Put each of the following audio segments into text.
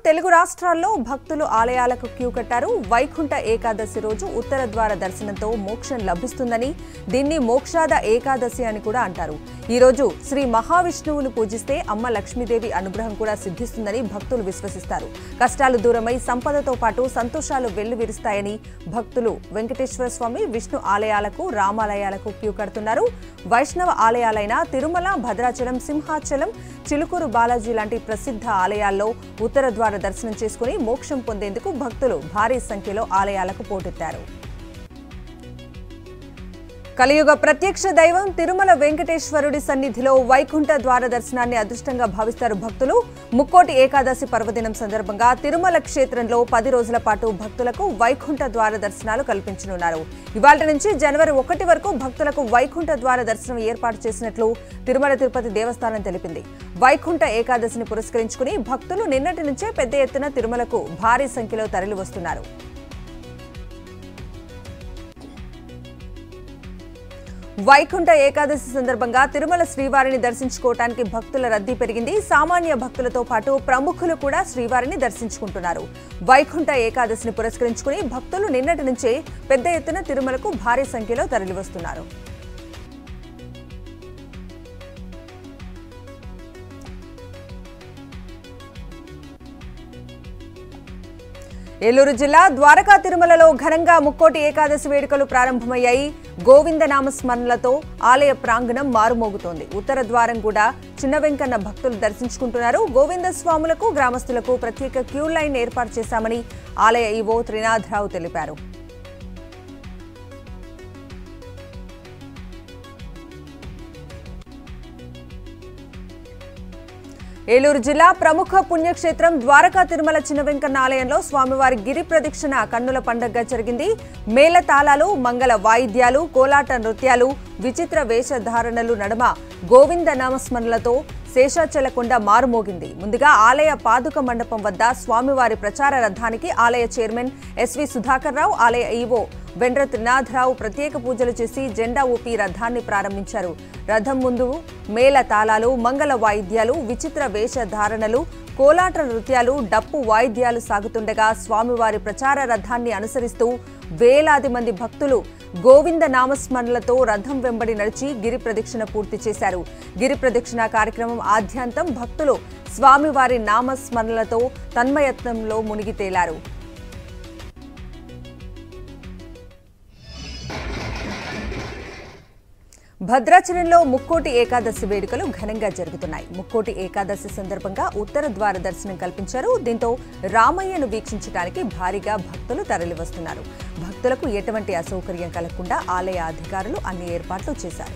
తెలుగు రాష్ట్రాల్లో భక్తులు ఆలయాలకు క్యూ కట్టారు వైకుంఠ ఏకాదశి రోజు ఉత్తర ద్వార దర్శనంతో మోక్షం లభిస్తుందని దీన్ని మోక్షాద ఏకాదశి అని కూడా అంటారు ఈ రోజు శ్రీ మహావిష్ణువును పూజిస్తే అమ్మ లక్ష్మీదేవి అనుగ్రహం కూడా సిద్ధిస్తుందని భక్తులు విశ్వసిస్తారు కష్టాలు దూరమై సంపదతో పాటు సంతోషాలు వెల్లువిరుస్తాయని భక్తులు వెంకటేశ్వర స్వామి విష్ణు ఆలయాలకు రామాలయాలకు క్యూ కడుతున్నారు వైష్ణవ ఆలయాలైన తిరుమల భద్రాచలం సింహాచలం చిలుకూరు బాలాజీ లాంటి ప్రసిద్ధ ఆలయాల్లో ఉత్తర ద్వార దర్శనం చేసుకుని మోక్షం పొందేందుకు భక్తులు భారీ సంఖ్యలో ఆలయాలకు పోటెత్తారు కలియుగ ప్రత్యక్ష దైవం తిరుమల వెంకటేశ్వరుడి సన్నిధిలో వైకుంఠ ద్వార దర్శనాన్ని అదృష్టంగా భావిస్తారు భక్తులు ముక్కోటి ఏకాదశి పర్వదినం సందర్భంగా తిరుమల క్షేత్రంలో పది రోజుల పాటు భక్తులకు వైకుంఠ ద్వార దర్శనాలు కల్పించనున్నారు ఇవాళ నుంచి జనవరి ఒకటి వరకు భక్తులకు వైకుంఠ ద్వార దర్శనం ఏర్పాటు చేసినట్లు తిరుమల తిరుపతి దేవస్థానం తెలిపింది వైకుంఠ ఏకాదశిని పురస్కరించుకుని భక్తులు నిన్నటి నుంచే పెద్ద ఎత్తున తిరుమలకు భారీ సంఖ్యలో తరలి వస్తున్నారు వైకుంఠ ఏకాదశి సందర్భంగా తిరుమల శ్రీవారిని దర్శించుకోవటానికి భక్తుల రద్దీ పెరిగింది సామాన్య భక్తులతో పాటు ప్రముఖులు కూడా శ్రీవారిని దర్శించుకుంటున్నారు వైకుంఠ ఏకాదశిని పురస్కరించుకుని భక్తులు నిన్నటి నుంచే పెద్ద ఎత్తున తిరుమలకు భారీ సంఖ్యలో తరలివస్తున్నారు ఏలూరు జిల్లా ద్వారకా తిరుమలలో ఘనంగా ముక్కోటి ఏకాదశి వేడుకలు ప్రారంభమయ్యాయి గోవింద నామస్మరణలతో ఆలయ ప్రాంగణం మారుమోగుతోంది ఉత్తర ద్వారం కూడా చిన్న వెంకన్న భక్తులు దర్శించుకుంటున్నారు గోవింద స్వాములకు గ్రామస్తులకు ప్రత్యేక క్యూ లైన్ ఏర్పాటు చేశామని ఆలయ ఈవో త్రినాథరావు తెలిపారు ఏలూరు జిల్లా ప్రముఖ పుణ్యక్షేత్రం ద్వారకా తిరుమల చిన్న వెంకన్న ఆలయంలో స్వామివారి గిరి ప్రదక్షిణ కన్నుల పండగగా జరిగింది మేళ తాళాలు మంగళ వాయిద్యాలు కోలాట నృత్యాలు విచిత్ర వేషధారణలు నడుమ గోవింద నామస్మరణలతో శేషాచలకొండ మారుమోగింది ముందుగా ఆలయ పాదుక మండపం వద్ద స్వామివారి ప్రచార రథానికి ఆలయ చైర్మన్ ఎస్వి సుధాకర్ రావు ఆలయ ఈవో వెండ్ర త్రినాథరావు ప్రత్యేక పూజలు చేసి జెండా ఊపి రథాన్ని ప్రారంభించారు రథం ముందు మేళ తాళాలు మంగళ వాయిద్యాలు విచిత్ర వేషధారణలు కోలాట నృత్యాలు డప్పు వాయిద్యాలు సాగుతుండగా స్వామివారి ప్రచార రథాన్ని అనుసరిస్తూ వేలాది మంది భక్తులు గోవింద నామస్మరణలతో రథం వెంబడి నడిచి గిరి ప్రదక్షిణ పూర్తి చేశారు గిరి ప్రదక్షిణ కార్యక్రమం ఆద్యంతం భక్తులు స్వామివారి నామస్మరణలతో తన్మయత్నంలో మునిగి తేలారు భద్రాచలంలో ముక్కోటి ఏకాదశి వేడుకలు ఘనంగా జరుగుతున్నాయి ముక్కోటి ఏకాదశి సందర్భంగా ఉత్తర ద్వార దర్శనం కల్పించారు దీంతో రామయ్యను వీక్షించడానికి భారీగా భక్తులు తరలివస్తున్నారు భక్తులకు ఎటువంటి అసౌకర్యం కలగకుండా ఆలయ అధికారులు అన్ని ఏర్పాట్లు చేశారు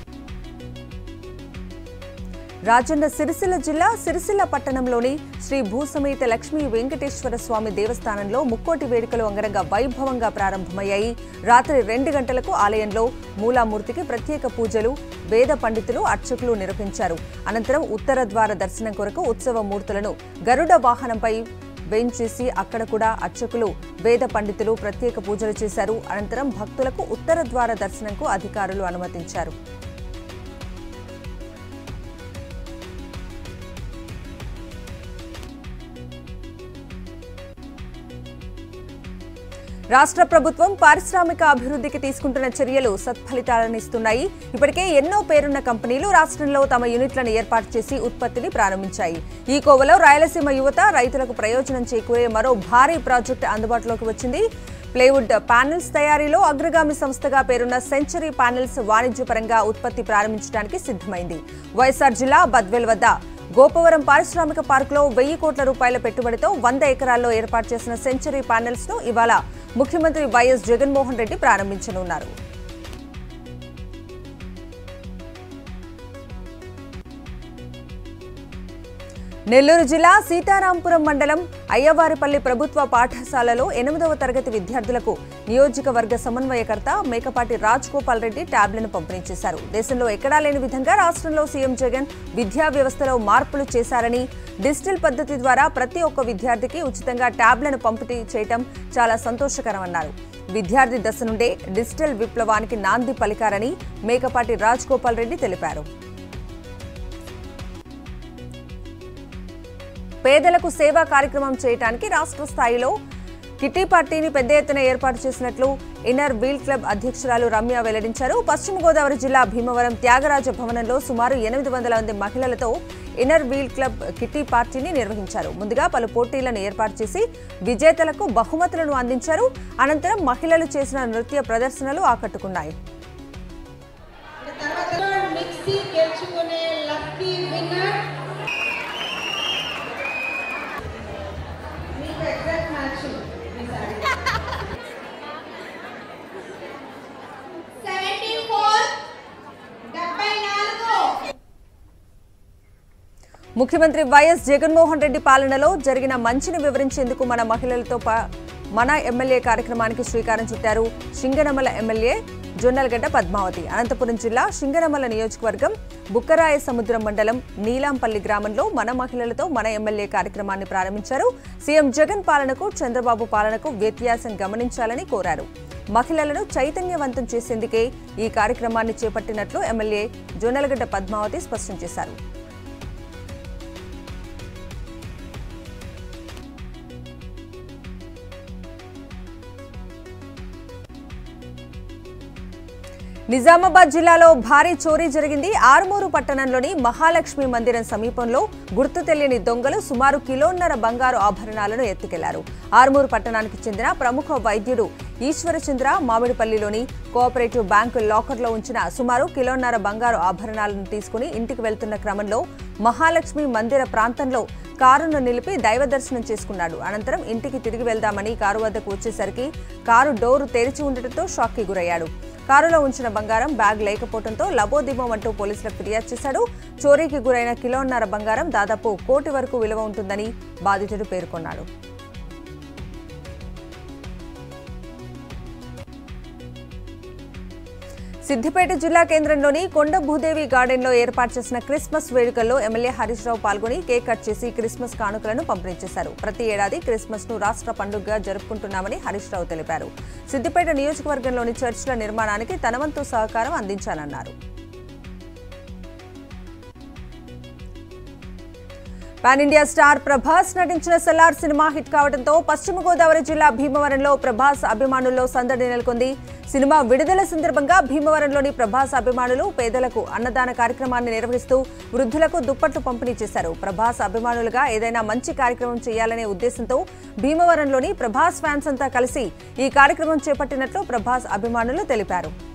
రాజన్న సిరిసిల్ల జిల్లా సిరిసిల్ల పట్టణంలోని శ్రీ భూసమేత లక్ష్మీ వెంకటేశ్వర స్వామి దేవస్థానంలో ముక్కోటి వేడుకలు అంగరంగ వైభవంగా ప్రారంభమయ్యాయి రాత్రి రెండు గంటలకు ఆలయంలో మూలామూర్తికి ప్రత్యేక పూజలు వేద పండితులు అర్చకులు నిర్వహించారు అనంతరం ఉత్తర ద్వార దర్శనం కొరకు ఉత్సవ మూర్తులను గరుడ వాహనంపై వేంచేసి అక్కడ కూడా అర్చకులు వేద పండితులు ప్రత్యేక పూజలు చేశారు అనంతరం భక్తులకు ఉత్తర ద్వార దర్శనంకు అధికారులు అనుమతించారు రాష్ట్ర ప్రభుత్వం పారిశ్రామిక అభివృద్ధికి తీసుకుంటున్న చర్యలు సత్ఫలితాలనిస్తున్నాయి ఇప్పటికే ఎన్నో పేరున్న కంపెనీలు రాష్ట్రంలో తమ యూనిట్లను ఏర్పాటు చేసి ఉత్పత్తిని ప్రారంభించాయి ఈ కోవలో రాయలసీమ యువత రైతులకు ప్రయోజనం చేకూరే మరో భారీ ప్రాజెక్టు అందుబాటులోకి వచ్చింది ప్లేవుడ్ ప్యానెల్స్ తయారీలో అగ్రగామి సంస్థగా పేరున్న సెంచరీ ప్యానెల్స్ వాణిజ్యపరంగా ఉత్పత్తి ప్రారంభించడానికి సిద్ధమైంది వైఎస్ఆర్ జిల్లా బద్వేల్ వద్ద గోపవరం పారిశ్రామిక పార్కులో వెయ్యి కోట్ల రూపాయల పెట్టుబడితో వంద ఎకరాల్లో ఏర్పాటు చేసిన సెంచరీ ప్యానెల్స్ ను ఇవాళ ముఖ్యమంత్రి వైఎస్ జగన్మోహన్ రెడ్డి ప్రారంభించనున్నారు నెల్లూరు జిల్లా సీతారాంపురం మండలం అయ్యవారిపల్లి ప్రభుత్వ పాఠశాలలో ఎనిమిదవ తరగతి విద్యార్థులకు నియోజకవర్గ సమన్వయకర్త మేకపాటి రాజ్ గోపాల్ రెడ్డి ట్యాబ్లను పంపిణీ చేశారు దేశంలో ఎక్కడా లేని విధంగా రాష్ట్రంలో సీఎం జగన్ విద్యా వ్యవస్థలో మార్పులు చేశారని డిజిటల్ పద్ధతి ద్వారా ప్రతి ఒక్క విద్యార్థికి ఉచితంగా ట్యాబ్లను పంపిణీ చేయటం చాలా సంతోషకరమన్నారు విద్యార్థి దశ నుండే డిజిటల్ విప్లవానికి నాంది పలికారని మేకపాటి రాజ్ గోపాల్ రెడ్డి తెలిపారు పేదలకు సేవా కార్యక్రమం చేయడానికి రాష్ట్ర స్థాయిలో కిట్టి పార్టీని పెద్ద ఎత్తున ఏర్పాటు చేసినట్లు ఇన్నర్ వీల్ క్లబ్ అధ్యక్షురాలు రమ్య వెల్లడించారు పశ్చిమ గోదావరి జిల్లా భీమవరం త్యాగరాజ భవనంలో సుమారు ఎనిమిది వందల మంది మహిళలతో ఇన్నర్ వీల్ క్లబ్ కిట్టి పార్టీని నిర్వహించారు ముందుగా పలు పోటీలను ఏర్పాటు చేసి విజేతలకు బహుమతులను అందించారు అనంతరం మహిళలు చేసిన నృత్య ప్రదర్శనలు ఆకట్టుకున్నాయి తర్వాత మిక్సీ గెలుచుకునే లక్కీ విన్నర్ మీకు ఎగ్జాక్ట్ మ్యాచ్ సెవెంటీ ఫోర్ డెబ్బై నాలుగు ముఖ్యమంత్రి వైఎస్ జగన్మోహన్ రెడ్డి పాలనలో జరిగిన మంచిని వివరించేందుకు మన మహిళలతో పా- మన ఎమ్మెల్యే కార్యక్రమానికి శ్రీకారం చుట్టారు సింగనమల ఎమ్మెల్యే జొన్నలగడ్డ పద్మావతి అనంతపురం జిల్లా సింగనమల నియోజకవర్గం బుక్కరాయ సముద్రం మండలం నీలాంపల్లి గ్రామంలో మన మహిళలతో మన ఎమ్మెల్యే కార్యక్రమాన్ని ప్రారంభించారు సీఎం జగన్ పాలనకు చంద్రబాబు పాలనకు వ్యత్యాసం గమనించాలని కోరారు మహిళలను చైతన్యవంతం చేసేందుకే ఈ కార్యక్రమాన్ని చేపట్టినట్లు ఎమ్మెల్యే జొన్నలగడ్డ పద్మావతి స్పష్టం చేశారు నిజామాబాద్ జిల్లాలో భారీ చోరీ జరిగింది ఆరుమూరు పట్టణంలోని మహాలక్ష్మి మందిరం సమీపంలో గుర్తు తెలియని దొంగలు సుమారు కిలోన్నర బంగారు ఆభరణాలను ఎత్తుకెళ్లారు ఆరుమూరు పట్టణానికి చెందిన ప్రముఖ వైద్యుడు ఈశ్వరచంద్ర మామిడిపల్లిలోని కోఆపరేటివ్ బ్యాంకు లాకర్లో ఉంచిన సుమారు కిలోన్నర బంగారు ఆభరణాలను తీసుకుని ఇంటికి వెళ్తున్న క్రమంలో మహాలక్ష్మి మందిర ప్రాంతంలో కారును నిలిపి దైవ దర్శనం చేసుకున్నాడు అనంతరం ఇంటికి తిరిగి వెళ్దామని కారు వద్దకు వచ్చేసరికి కారు డోరు తెరిచి ఉండటంతో షాక్కి గురయ్యాడు కారులో ఉంచిన బంగారం బ్యాగ్ లేకపోవడంతో లబోదిబం అంటూ పోలీసులకు ఫిర్యాదు చేశాడు చోరీకి గురైన కిలోన్నర బంగారం దాదాపు కోటి వరకు విలువ ఉంటుందని బాధితుడు పేర్కొన్నాడు సిద్దిపేట జిల్లా కేంద్రంలోని కొండ భూదేవి గార్డెన్లో ఏర్పాటు చేసిన క్రిస్మస్ వేడుకల్లో ఎమ్మెల్యే హరీష్ రావు పాల్గొని కేక్ కట్ చేసి క్రిస్మస్ కానుకలను పంపిణీ చేశారు ప్రతి ఏడాది క్రిస్మస్ ను రాష్ట్ర పండుగగా జరుపుకుంటున్నామని హరీష్ రావు తెలిపారు సిద్దిపేట నియోజకవర్గంలోని చర్చిల నిర్మాణానికి తన వంతు సహకారం అందించాలన్నారు పాన్ ఇండియా స్టార్ ప్రభాస్ నటించిన సెల్లార్ సినిమా హిట్ కావడంతో పశ్చిమ గోదావరి జిల్లా భీమవరంలో ప్రభాస్ అభిమానుల్లో సందడి నెలకొంది సినిమా విడుదల సందర్భంగా భీమవరంలోని ప్రభాస్ అభిమానులు పేదలకు అన్నదాన కార్యక్రమాన్ని నిర్వహిస్తూ వృద్ధులకు దుప్పట్లు పంపిణీ చేశారు ప్రభాస్ అభిమానులుగా ఏదైనా మంచి కార్యక్రమం చేయాలనే ఉద్దేశంతో భీమవరంలోని ప్రభాస్ ఫ్యాన్స్ అంతా కలిసి ఈ కార్యక్రమం చేపట్టినట్లు ప్రభాస్ అభిమానులు తెలిపారు